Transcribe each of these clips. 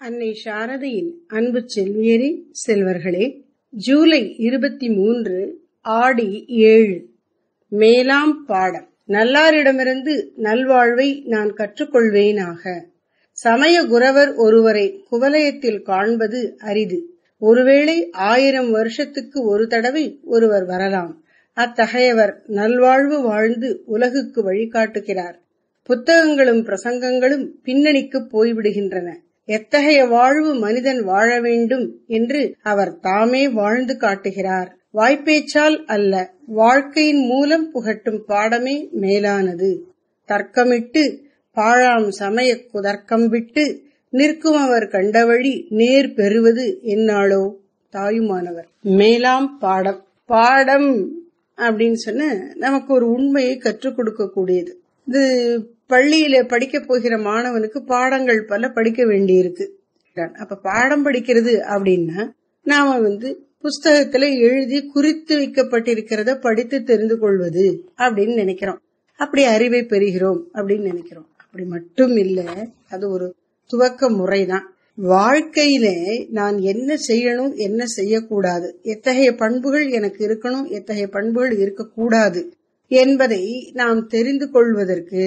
அன்னை சாரதையின் அன்பு செல்வியரே செல்வர்களே ஜூலை இருபத்தி மூன்று ஆடி ஏழு மேலாம் பாடம் நல்லாரிடமிருந்து நல்வாழ்வை நான் கற்றுக்கொள்வேனாக சமய குரவர் ஒருவரை குவலயத்தில் காண்பது அரிது ஒருவேளை ஆயிரம் வருஷத்துக்கு ஒரு தடவை ஒருவர் வரலாம் அத்தகையவர் நல்வாழ்வு வாழ்ந்து உலகுக்கு வழிகாட்டுகிறார் புத்தகங்களும் பிரசங்கங்களும் பின்னணிக்கு போய்விடுகின்றன எத்தகைய வாழ்வு மனிதன் வாழ வேண்டும் என்று அவர் தாமே வாழ்ந்து காட்டுகிறார் வாய்ப்பேச்சால் அல்ல வாழ்க்கையின் மூலம் புகட்டும் பாடமே மேலானது தர்க்கமிட்டு பாழாம் சமய குதர்க்கம் விட்டு நிற்கும் அவர் கண்டவழி நேர் பெறுவது என்னாளோ தாயுமானவர் மேலாம் பாடம் பாடம் அப்படின்னு சொன்ன நமக்கு ஒரு உண்மையை கற்றுக் கொடுக்க கூடியது இது பள்ளியில படிக்க போகிற மாணவனுக்கு பாடங்கள் பல படிக்க வேண்டியிருக்கு அப்ப பாடம் படிக்கிறது அப்படின்னா நாம வந்து புஸ்தகத்துல எழுதி குறித்து வைக்கப்பட்டிருக்கிறத படித்து தெரிந்து கொள்வது அப்படின்னு நினைக்கிறோம் அப்படி அறிவை பெறுகிறோம் அப்படின்னு நினைக்கிறோம் அப்படி மட்டும் இல்ல அது ஒரு துவக்க முறைதான் வாழ்க்கையில நான் என்ன செய்யணும் என்ன செய்யக்கூடாது எத்தகைய பண்புகள் எனக்கு இருக்கணும் எத்தகைய பண்புகள் இருக்கக்கூடாது என்பதை நாம் தெரிந்து கொள்வதற்கு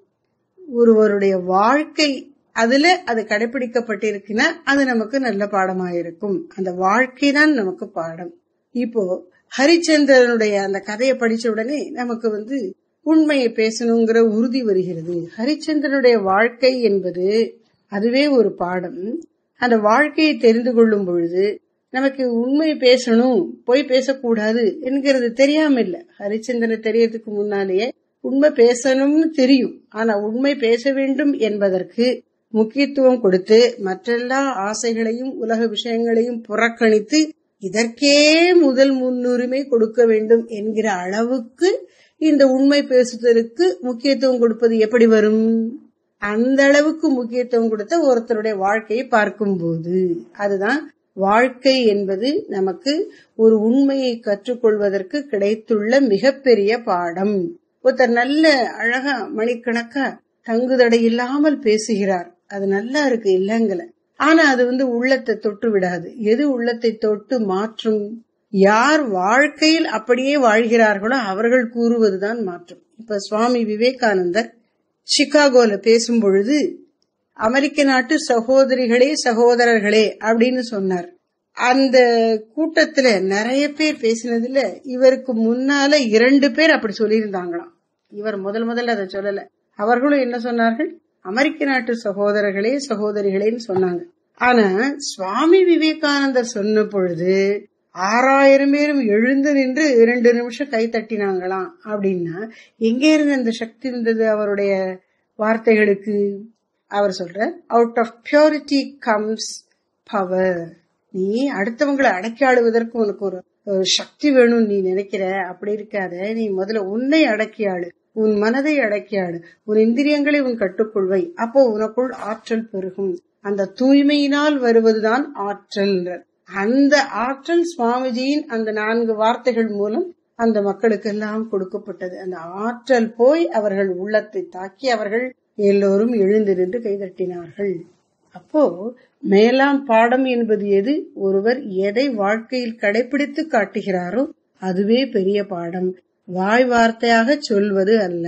ஒருவருடைய வாழ்க்கை அதுல அது கடைபிடிக்கப்பட்டிருக்குன்னா அது நமக்கு நல்ல பாடமா இருக்கும் அந்த வாழ்க்கை தான் நமக்கு பாடம் இப்போ ஹரிச்சந்திரனுடைய அந்த கதையை படிச்ச உடனே நமக்கு வந்து உண்மையை பேசணுங்கிற உறுதி வருகிறது ஹரிச்சந்திரனுடைய வாழ்க்கை என்பது அதுவே ஒரு பாடம் அந்த வாழ்க்கையை தெரிந்து கொள்ளும் பொழுது நமக்கு உண்மை பேசணும் போய் பேசக்கூடாது என்கிறது தெரியாம இல்ல ஹரிச்சந்திரன் தெரியறதுக்கு முன்னாலேயே உண்மை பேசணும்னு தெரியும் ஆனா உண்மை பேச வேண்டும் என்பதற்கு முக்கியத்துவம் கொடுத்து மற்றெல்லா ஆசைகளையும் உலக விஷயங்களையும் புறக்கணித்து இதற்கே முதல் முன்னுரிமை கொடுக்க வேண்டும் என்கிற அளவுக்கு இந்த உண்மை பேசுதலுக்கு முக்கியத்துவம் கொடுப்பது எப்படி வரும் அந்த அளவுக்கு முக்கியத்துவம் கொடுத்த ஒருத்தருடைய வாழ்க்கையை பார்க்கும்போது அதுதான் வாழ்க்கை என்பது நமக்கு ஒரு உண்மையை கற்றுக்கொள்வதற்கு கிடைத்துள்ள மிகப்பெரிய பாடம் ஒருத்தர் நல்ல அழகா மணிக்கணக்கா தங்குதடை இல்லாமல் பேசுகிறார் அது நல்லா இருக்கு இல்லங்கல ஆனா அது வந்து உள்ளத்தை தொட்டு விடாது எது உள்ளத்தை தொட்டு மாற்றும் யார் வாழ்க்கையில் அப்படியே வாழ்கிறார்களோ அவர்கள் கூறுவதுதான் மாற்றும் இப்ப சுவாமி விவேகானந்தர் சிகாகோல பேசும் பொழுது அமெரிக்க நாட்டு சகோதரிகளே சகோதரர்களே அப்படின்னு சொன்னார் அந்த கூட்டத்துல நிறைய பேர் பேசினதுல இவருக்கு முன்னால இரண்டு பேர் அப்படி சொல்லியிருந்தாங்களாம் இவர் முதல் முதல்ல அதை சொல்லல அவர்களும் என்ன சொன்னார்கள் அமெரிக்க நாட்டு சகோதரர்களே சகோதரிகளேன்னு சொன்னாங்க ஆனா சுவாமி விவேகானந்தர் சொன்ன பொழுது ஆறாயிரம் பேரும் எழுந்து நின்று இரண்டு நிமிஷம் கை தட்டினாங்களாம் அப்படின்னா எங்க இருந்து அந்த சக்தி இருந்தது அவருடைய வார்த்தைகளுக்கு அவர் சொல்ற out of purity comes power நீ அடுத்தவங்களை அடக்கி ஆளுவதற்கு உனக்கு ஒரு சக்தி வேணும் நீ நினைக்கிற அப்படி இருக்காத நீ முதல்ல உன்னை அடக்கி ஆளு உன் மனதை அடக்கி ஆளு உன் இந்திரியங்களை உன் கட்டுக்கொள்வை அப்போ உனக்குள் ஆற்றல் பெருகும் அந்த தூய்மையினால் வருவதுதான் ஆற்றல் அந்த ஆற்றல் சுவாமிஜியின் அந்த நான்கு வார்த்தைகள் மூலம் அந்த மக்களுக்கு எல்லாம் கொடுக்கப்பட்டது அந்த ஆற்றல் போய் அவர்கள் உள்ளத்தை தாக்கி அவர்கள் எல்லோரும் எழுந்திருந்து கைதட்டினார்கள் அப்போ மேலாம் பாடம் என்பது எது ஒருவர் எதை வாழ்க்கையில் கடைபிடித்து காட்டுகிறாரோ அதுவே பெரிய பாடம் வாய் வார்த்தையாக சொல்வது அல்ல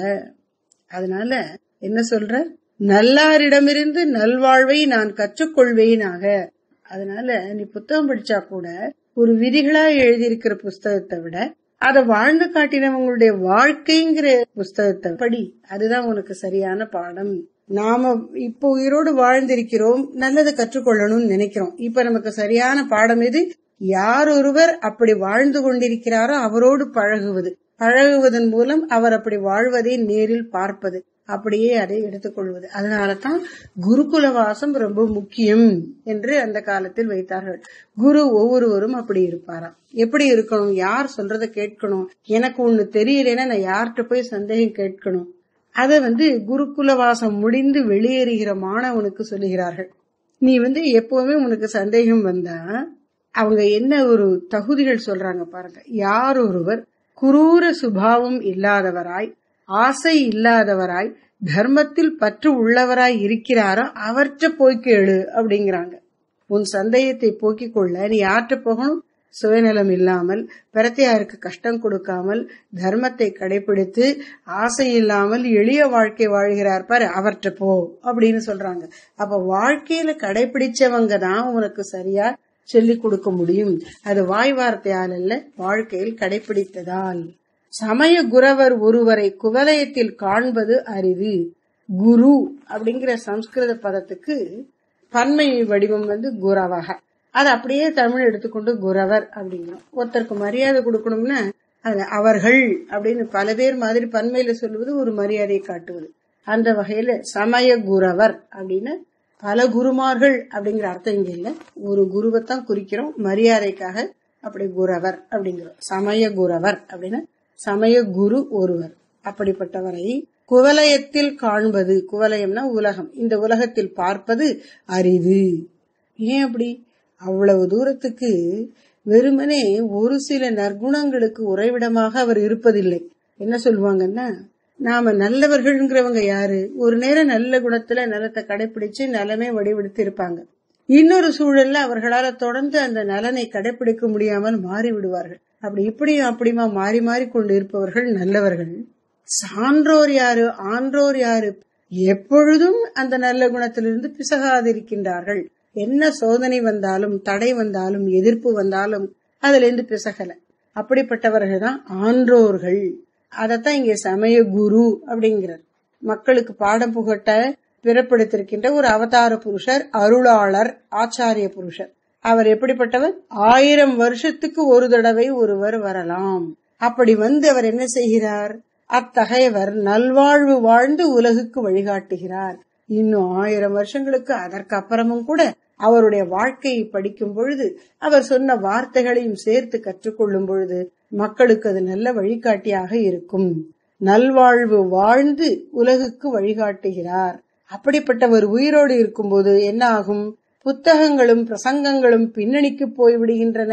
அதனால என்ன சொல்ற நல்லாரிடமிருந்து நல்வாழ்வை நான் கற்றுக்கொள்வேனாக அதனால நீ புத்தகம் படிச்சா கூட ஒரு விதிகளா எழுதியிருக்கிற புஸ்தகத்தை விட அதை வாழ்ந்து காட்டினவங்களுடைய வாழ்க்கைங்கிற புஸ்தகத்தை படி அதுதான் உனக்கு சரியான பாடம் நாம இப்போ உயிரோடு வாழ்ந்திருக்கிறோம் நல்லதை கற்றுக்கொள்ளணும்னு நினைக்கிறோம் இப்ப நமக்கு சரியான பாடம் எது யார் ஒருவர் அப்படி வாழ்ந்து கொண்டிருக்கிறாரோ அவரோடு பழகுவது பழகுவதன் மூலம் அவர் அப்படி வாழ்வதை நேரில் பார்ப்பது அப்படியே அதை எடுத்துக்கொள்வது அதனாலதான் குருகுல வாசம் ரொம்ப முக்கியம் என்று அந்த காலத்தில் வைத்தார்கள் குரு ஒவ்வொருவரும் அப்படி இருப்பாராம் எப்படி இருக்கணும் யார் சொல்றத கேட்கணும் எனக்கு ஒண்ணு தெரியலன்னா நான் யார்கிட்ட போய் சந்தேகம் கேட்கணும் அத வந்து குருகுல வாசம் முடிந்து வெளியேறுகிற மாணவனுக்கு சொல்லுகிறார்கள் நீ வந்து எப்பவுமே உனக்கு சந்தேகம் வந்தா அவங்க என்ன ஒரு தகுதிகள் சொல்றாங்க பாருங்க யார் ஒருவர் குரூர சுபாவம் இல்லாதவராய் ஆசை இல்லாதவராய் தர்மத்தில் பற்று உள்ளவராய் இருக்கிறாரோ அவற்றை போய் கேளு அப்படிங்கிறாங்க உன் சந்தேகத்தை போக்கிக் கொள்ள நீ ஆற்ற போகணும் சுயநலம் இல்லாமல் பிரத்தையாருக்கு கஷ்டம் கொடுக்காமல் தர்மத்தை கடைபிடித்து ஆசை இல்லாமல் எளிய வாழ்க்கை வாழ்கிறார் பாரு அவர்கிட்ட போ அப்படின்னு சொல்றாங்க அப்ப வாழ்க்கையில கடைபிடிச்சவங்க தான் உனக்கு சரியா சொல்லிக் கொடுக்க முடியும் அது வாய் வார்த்தையால் அல்ல வாழ்க்கையில் கடைபிடித்ததால் சமய குரவர் ஒருவரை குவலயத்தில் காண்பது அரிது குரு அப்படிங்கிற சம்ஸ்கிருத பதத்துக்கு பன்மை வடிவம் வந்து குரவக அது அப்படியே தமிழ் எடுத்துக்கொண்டு குரவர் அப்படிங்கிறோம் ஒருத்தருக்கு மரியாதை கொடுக்கணும்னா அது அவர்கள் அப்படின்னு பல பேர் மாதிரி பன்மையில சொல்லுவது ஒரு மரியாதையை காட்டுவது அந்த வகையில சமய குரவர் அப்படின்னு பல குருமார்கள் அப்படிங்கிற அர்த்தம் இங்க இல்ல ஒரு குருவைத்தான் குறிக்கிறோம் மரியாதைக்காக அப்படி குரவர் அப்படிங்கிறோம் சமய குரவர் அப்படின்னு சமய குரு ஒருவர் அப்படிப்பட்டவரை குவலயத்தில் காண்பது குவலயம்னா உலகம் இந்த உலகத்தில் பார்ப்பது அரிது ஏன் அப்படி அவ்வளவு தூரத்துக்கு வெறுமனே ஒரு சில நற்குணங்களுக்கு உறைவிடமாக அவர் இருப்பதில்லை என்ன சொல்லுவாங்கன்னா நாம நல்லவர்கள்ங்கிறவங்க யாரு ஒரு நேரம் நல்ல குணத்துல நலத்தை கடைபிடிச்சு நலமே வடிவெடுத்து இருப்பாங்க இன்னொரு சூழல்ல அவர்களால தொடர்ந்து அந்த நலனை கடைபிடிக்க முடியாமல் மாறி விடுவார்கள் அப்படி இப்படியும் அப்படியுமா மாறி மாறி கொண்டு இருப்பவர்கள் நல்லவர்கள் சான்றோர் யாரு ஆன்றோர் யாரு எப்பொழுதும் அந்த நல்ல குணத்திலிருந்து பிசகாதிருக்கின்றார்கள் என்ன சோதனை வந்தாலும் தடை வந்தாலும் எதிர்ப்பு வந்தாலும் அதுல இருந்து பிசகல அப்படிப்பட்டவர்கள் தான் ஆன்றோர்கள் அதத்தான் இங்க சமய குரு அப்படிங்கிறார் மக்களுக்கு பாடம் புகட்ட பிறப்படுத்திருக்கின்ற ஒரு அவதார புருஷர் அருளாளர் ஆச்சாரிய புருஷர் அவர் எப்படிப்பட்டவர் ஆயிரம் வருஷத்துக்கு ஒரு தடவை ஒருவர் வரலாம் அப்படி வந்து அவர் என்ன செய்கிறார் அத்தகையவர் நல்வாழ்வு வாழ்ந்து உலகுக்கு வழிகாட்டுகிறார் இன்னும் ஆயிரம் வருஷங்களுக்கு அதற்கு அப்புறமும் கூட அவருடைய வாழ்க்கையை படிக்கும் பொழுது அவர் சொன்ன வார்த்தைகளையும் சேர்த்து கற்றுக்கொள்ளும் பொழுது மக்களுக்கு அது நல்ல வழிகாட்டியாக இருக்கும் நல்வாழ்வு வாழ்ந்து உலகுக்கு வழிகாட்டுகிறார் அப்படிப்பட்டவர் உயிரோடு இருக்கும்போது என்ன ஆகும் புத்தகங்களும் பிரசங்கங்களும் பின்னணிக்கு போய்விடுகின்றன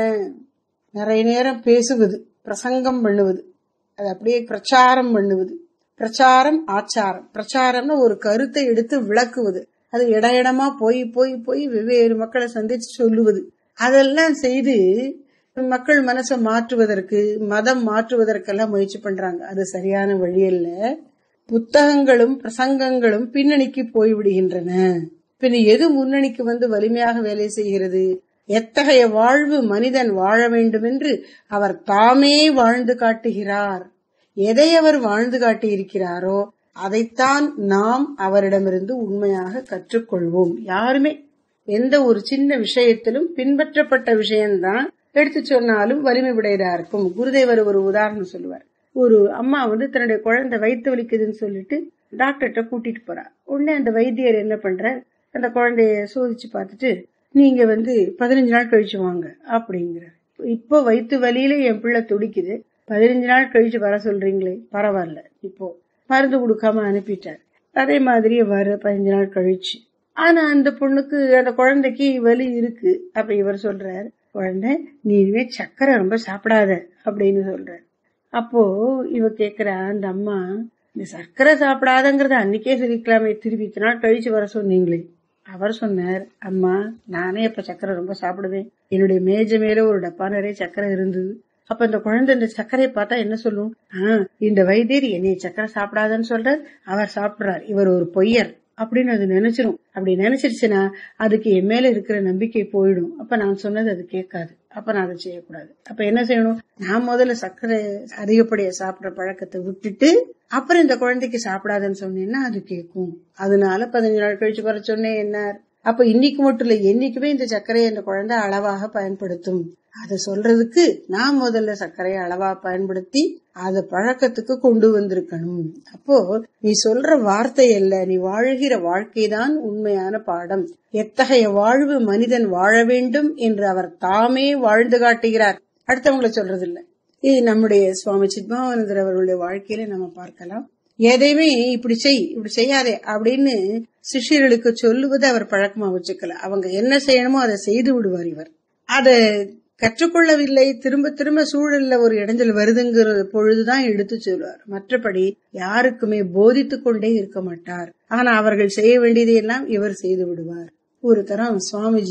நிறைய நேரம் பேசுவது பிரசங்கம் பண்ணுவது அது அப்படியே பிரச்சாரம் பண்ணுவது பிரச்சாரம் ஆச்சாரம் பிரச்சாரம்னு ஒரு கருத்தை எடுத்து விளக்குவது அது இட இடமா போய் போய் போய் வெவ்வேறு மக்களை சந்திச்சு சொல்லுவது அதெல்லாம் செய்து மக்கள் மனசை மாற்றுவதற்கு மதம் மாற்றுவதற்கெல்லாம் முயற்சி பண்றாங்க அது சரியான வழி அல்ல புத்தகங்களும் பிரசங்கங்களும் பின்னணிக்கு போய்விடுகின்றன பின் எது முன்னணிக்கு வந்து வலிமையாக வேலை செய்கிறது எத்தகைய வாழ்வு மனிதன் வாழ வேண்டும் என்று அவர் தாமே வாழ்ந்து காட்டுகிறார் எதை அவர் வாழ்ந்து காட்டியிருக்கிறாரோ அதைத்தான் நாம் அவரிடமிருந்து உண்மையாக கற்றுக்கொள்வோம் யாருமே எந்த ஒரு சின்ன விஷயத்திலும் பின்பற்றப்பட்ட விஷயம்தான் எடுத்து சொன்னாலும் வலிமை உடையதா இருக்கும் குருதேவர் ஒரு உதாரணம் சொல்லுவார் ஒரு அம்மா வந்து தன்னுடைய குழந்தை வயிற்று வலிக்குதுன்னு சொல்லிட்டு டாக்டர்கிட்ட கூட்டிட்டு போறா உடனே அந்த வைத்தியர் என்ன பண்ற அந்த குழந்தைய சோதிச்சு பார்த்துட்டு நீங்க வந்து பதினஞ்சு நாள் கழிச்சு வாங்க அப்படிங்கிறார் இப்போ வயிற்று வலியில என் பிள்ளை துடிக்குது பதினஞ்சு நாள் கழிச்சு வர சொல்றீங்களே பரவாயில்ல இப்போ மருந்து கொடுக்காம அனுப்பிட்டார் அதே மாதிரி வர பதினஞ்சு நாள் கழிச்சு ஆனா அந்த பொண்ணுக்கு அந்த குழந்தைக்கு வலி இருக்கு அப்ப இவர் சொல்றார் குழந்தை நீ இனிமே சக்கரை ரொம்ப சாப்பிடாத அப்படின்னு சொல்றார் அப்போ இவ கேக்குறா அந்த அம்மா இந்த சர்க்கரை சாப்பிடாதங்கிறத அன்னைக்கே சொல்லிக்கலாமே திருப்பி இத்தனை நாள் கழிச்சு வர சொன்னீங்களே அவர் சொன்னார் அம்மா நானே இப்ப சக்கரை ரொம்ப சாப்பிடுவேன் என்னுடைய மேஜ மேல ஒரு டப்பா நிறைய சக்கரை இருந்தது அப்ப இந்த குழந்தை இந்த சர்க்கரையை பார்த்தா என்ன சொல்லும் ஆஹ் இந்த வைத்தியர் என்னைய சக்கரை சாப்பிடாதன்னு சொல்றார் அவர் சாப்பிடுறார் இவர் ஒரு பொய்யர் அப்படின்னு அது நினைச்சிரும் அப்படி நினைச்சிருச்சுன்னா அதுக்கு என் மேல இருக்கிற நம்பிக்கை போயிடும் அப்ப நான் சொன்னது அது கேட்காது அப்ப நான் அதை செய்யக்கூடாது அப்ப என்ன செய்யணும் நான் முதல்ல சர்க்கரை அதிகப்படியா சாப்பிடுற பழக்கத்தை விட்டுட்டு அப்புறம் இந்த குழந்தைக்கு சாப்பிடாதுன்னு சொன்னேன்னா அது கேட்கும் அதனால பதினஞ்சு நாள் கழிச்சு வர சொன்னேன் என்ன அப்ப இன்னைக்கு மட்டும் இல்ல என்னைக்குமே இந்த சர்க்கரையை இந்த குழந்தை அளவாக பயன்படுத்தும் அத சொல்றதுக்கு நான் முதல்ல சர்க்கரையை அளவா பயன்படுத்தி அத பழக்கத்துக்கு கொண்டு வந்திருக்கணும் அப்போ நீ சொல்ற வார்த்தை அல்ல நீ வாழ்கிற வாழ்க்கைதான் உண்மையான பாடம் எத்தகைய வாழ்வு மனிதன் வாழ வேண்டும் என்று அவர் தாமே வாழ்ந்து காட்டுகிறார் அடுத்தவங்களை சொல்றது இல்ல இது நம்முடைய சுவாமி சித்மானந்தர் அவர்களுடைய வாழ்க்கையில நம்ம பார்க்கலாம் எதையுமே இப்படி செய் இப்படி செய்யாதே அப்படின்னு சிஷியர்களுக்கு சொல்லுவது அவர் பழக்கமா வச்சுக்கல அவங்க என்ன செய்யணுமோ அதை செய்து விடுவார் இவர் அதை கற்றுக்கொள்ளவில்லை திரும்ப திரும்ப சூழல்ல ஒரு இடைஞ்சல் வருதுங்கிற பொழுதுதான் எடுத்து சொல்வார் மற்றபடி யாருக்குமே போதித்து கொண்டே இருக்க மாட்டார் ஆனா அவர்கள் செய்ய வேண்டியதையெல்லாம் இவர் செய்து விடுவார் ஒரு தரம் சுவாமிஜி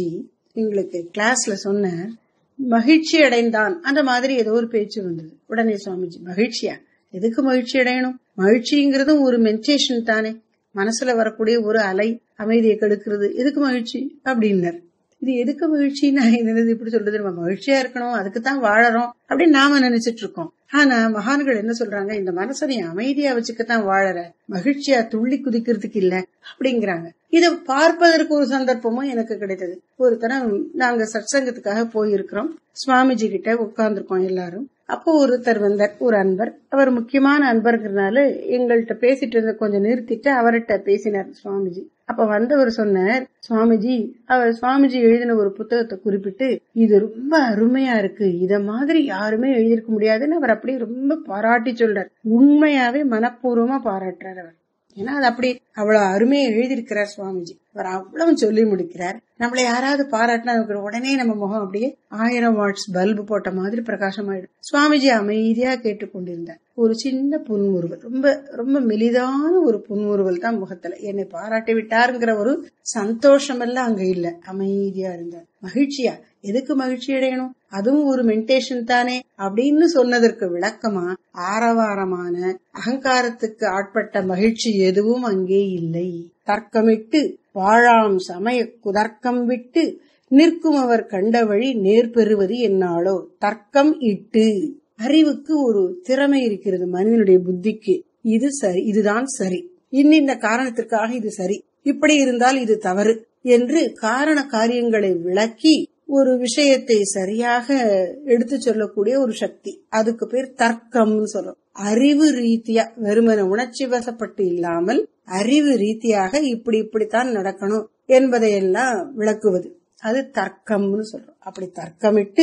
எங்களுக்கு கிளாஸ்ல சொன்ன மகிழ்ச்சி அடைந்தான் அந்த மாதிரி ஏதோ ஒரு பேச்சு வந்தது உடனே சுவாமிஜி மகிழ்ச்சியா எதுக்கு மகிழ்ச்சி அடையணும் மகிழ்ச்சிங்கிறதும் ஒரு மென்டேஷன் தானே மனசுல வரக்கூடிய ஒரு அலை அமைதியை கெடுக்கிறது எதுக்கு மகிழ்ச்சி அப்படின்னார் இது எதுக்கு மகிழ்ச்சி நான் என்னது இப்படி சொல்றது நம்ம மகிழ்ச்சியா இருக்கணும் அதுக்கு தான் வாழறோம் அப்படின்னு நாம நினைச்சிட்டு இருக்கோம் ஆனா மகான்கள் என்ன சொல்றாங்க இந்த மனசை நீ அமைதியா வச்சுக்கத்தான் வாழற மகிழ்ச்சியா துள்ளி குதிக்கிறதுக்கு இல்ல அப்படிங்கிறாங்க இத பார்ப்பதற்கு ஒரு சந்தர்ப்பமும் எனக்கு கிடைத்தது ஒரு தரம் நாங்க சத்சங்கத்துக்காக போயிருக்கிறோம் சுவாமிஜி கிட்ட உட்கார்ந்துருக்கோம் எல்லாரும் அப்போ ஒருத்தர் வந்தார் ஒரு அன்பர் அவர் முக்கியமான அன்பர்ங்கிறனால எங்கள்கிட்ட பேசிட்டு இருந்த கொஞ்சம் நிறுத்திட்டு அவர்கிட்ட பேசினார் சுவாமிஜி அப்ப வந்தவர் சொன்னார் சுவாமிஜி அவர் சுவாமிஜி எழுதின ஒரு புத்தகத்தை குறிப்பிட்டு இது ரொம்ப அருமையா இருக்கு இத மாதிரி யாருமே எழுதியிருக்க முடியாதுன்னு அவர் அப்படியே ரொம்ப பாராட்டி சொல்றார் உண்மையாவே மனப்பூர்வமா பாராட்டுறார் அவர் ஏன்னா அது அப்படி அவ்வளவு அருமையா எழுதியிருக்கிறார் சுவாமிஜி அவர் அவ்வளவு சொல்லி முடிக்கிறார் நம்மள யாராவது பாராட்டினா நமக்கு உடனே நம்ம முகம் அப்படியே ஆயிரம் வாட்ஸ் பல்பு போட்ட மாதிரி பிரகாசமாயிடும் சுவாமிஜி அமைதியா கேட்டுக்கொண்டிருந்தார் ஒரு சின்ன புன்முறுவல் ரொம்ப ரொம்ப மெலிதான ஒரு புன்முறுவல் தான் முகத்துல என்னை பாராட்டி விட்டாருங்கிற ஒரு சந்தோஷம் எல்லாம் அங்க இல்ல அமைதியா இருந்தார் மகிழ்ச்சியா எதுக்கு மகிழ்ச்சி அடையணும் அதுவும் ஒரு மென்டேஷன் தானே அப்படின்னு சொன்னதற்கு விளக்கமா ஆரவாரமான அகங்காரத்துக்கு ஆட்பட்ட மகிழ்ச்சி எதுவும் அங்கே இல்லை தர்க்கமிட்டு வாழாம் சமய குதர்க்கம் விட்டு நிற்கும் அவர் கண்ட வழி நேர் பெறுவது என்னாலோ தர்க்கம் இட்டு அறிவுக்கு ஒரு திறமை இருக்கிறது மனிதனுடைய புத்திக்கு இது சரி இதுதான் சரி இன்னிந்த காரணத்திற்காக இது சரி இப்படி இருந்தால் இது தவறு என்று காரண காரியங்களை விளக்கி ஒரு விஷயத்தை சரியாக எடுத்து சொல்லக்கூடிய ஒரு சக்தி அதுக்கு பேர் தர்க்கம்னு சொல்றோம் அறிவு ரீதியா வெறுமன உணர்ச்சி வசப்பட்டு இல்லாமல் அறிவு ரீதியாக இப்படி இப்படித்தான் நடக்கணும் என்பதையெல்லாம் விளக்குவது அது தர்க்கம்னு சொல்றோம் அப்படி தர்க்கமிட்டு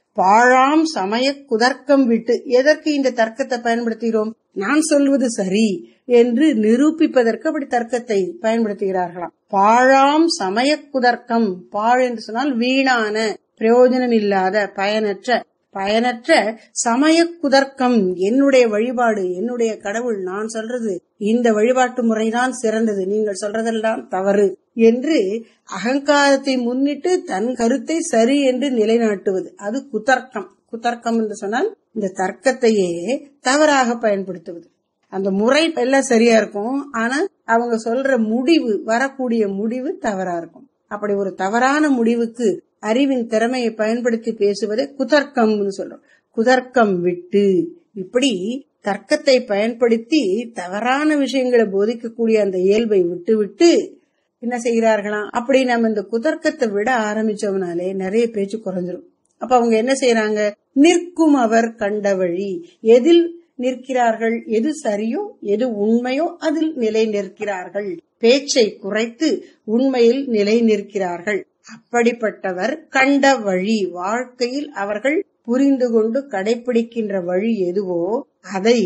பாழாம் சமய குதர்க்கம் விட்டு எதற்கு இந்த தர்க்கத்தை பயன்படுத்துகிறோம் நான் சொல்வது சரி என்று நிரூபிப்பதற்கு அப்படி தர்க்கத்தை பயன்படுத்துகிறார்களாம் பாழாம் சமய குதர்க்கம் பாழ் என்று சொன்னால் வீணான பிரயோஜனம் இல்லாத பயனற்ற பயனற்ற சமய குதர்க்கம் என்னுடைய வழிபாடு என்னுடைய கடவுள் நான் சொல்றது இந்த வழிபாட்டு முறைதான் சிறந்தது நீங்கள் சொல்றதெல்லாம் தவறு என்று அகங்காரத்தை முன்னிட்டு தன் கருத்தை சரி என்று நிலைநாட்டுவது அது குதர்க்கம் குதர்க்கம் என்று சொன்னால் இந்த தர்க்கத்தையே தவறாக பயன்படுத்துவது அந்த முறை எல்லாம் சரியா இருக்கும் ஆனா அவங்க சொல்ற முடிவு வரக்கூடிய முடிவு தவறா இருக்கும் அப்படி ஒரு தவறான முடிவுக்கு அறிவின் திறமையை பயன்படுத்தி பேசுவதை குதர்க்கம்னு சொல்றோம் குதர்க்கம் விட்டு இப்படி தர்க்கத்தை பயன்படுத்தி தவறான விஷயங்களை போதிக்கக்கூடிய அந்த இயல்பை விட்டு விட்டு என்ன செய்கிறார்களாம் அப்படி நம்ம இந்த குதர்க்கத்தை விட ஆரம்பிச்சோம்னாலே நிறைய பேச்சு குறைஞ்சிரும் அப்ப அவங்க என்ன செய்யறாங்க நிற்கும் அவர் கண்ட வழி எதில் நிற்கிறார்கள் எது சரியோ எது உண்மையோ அதில் நிலை நிற்கிறார்கள் பேச்சை குறைத்து உண்மையில் நிலை நிற்கிறார்கள் அப்படிப்பட்டவர் கண்ட வழி வாழ்க்கையில் அவர்கள் புரிந்து கொண்டு கடைபிடிக்கின்ற வழி எதுவோ அதை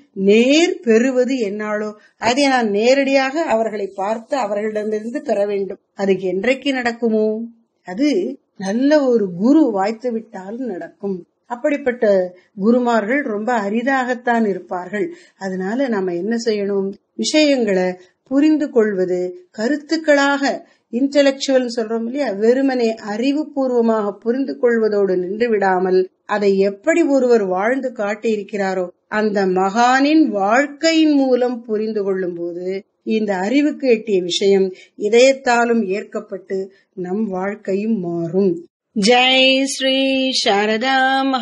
நேர் பெறுவது என்னாலோ அதை நான் நேரடியாக அவர்களை பார்த்து அவர்களிடமிருந்து பெற வேண்டும் அதுக்கு என்றைக்கு நடக்குமோ அது நல்ல ஒரு குரு வாய்த்து விட்டாலும் நடக்கும் அப்படிப்பட்ட குருமார்கள் ரொம்ப அரிதாகத்தான் இருப்பார்கள் அதனால நாம என்ன செய்யணும் விஷயங்களை புரிந்து கொள்வது கருத்துக்களாக இன்டலெக்சுவல் சொல்றோம் இல்லையா வெறுமனே அறிவுபூர்வமாக புரிந்து கொள்வதோடு நின்று விடாமல் அதை எப்படி ஒருவர் வாழ்ந்து காட்டியிருக்கிறாரோ அந்த மகானின் வாழ்க்கையின் மூலம் புரிந்து கொள்ளும் போது இந்த அறிவுக்கு எட்டிய விஷயம் இதயத்தாலும் ஏற்கப்பட்டு நம் வாழ்க்கையும் மாறும் ஜெய் ஸ்ரீ சாரதா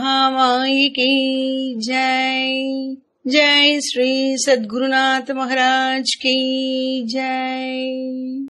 மகாமாயி கி ஜெய் ஜெய் ஸ்ரீ சத்குருநாத் மகாராஜ் கி ஜெய்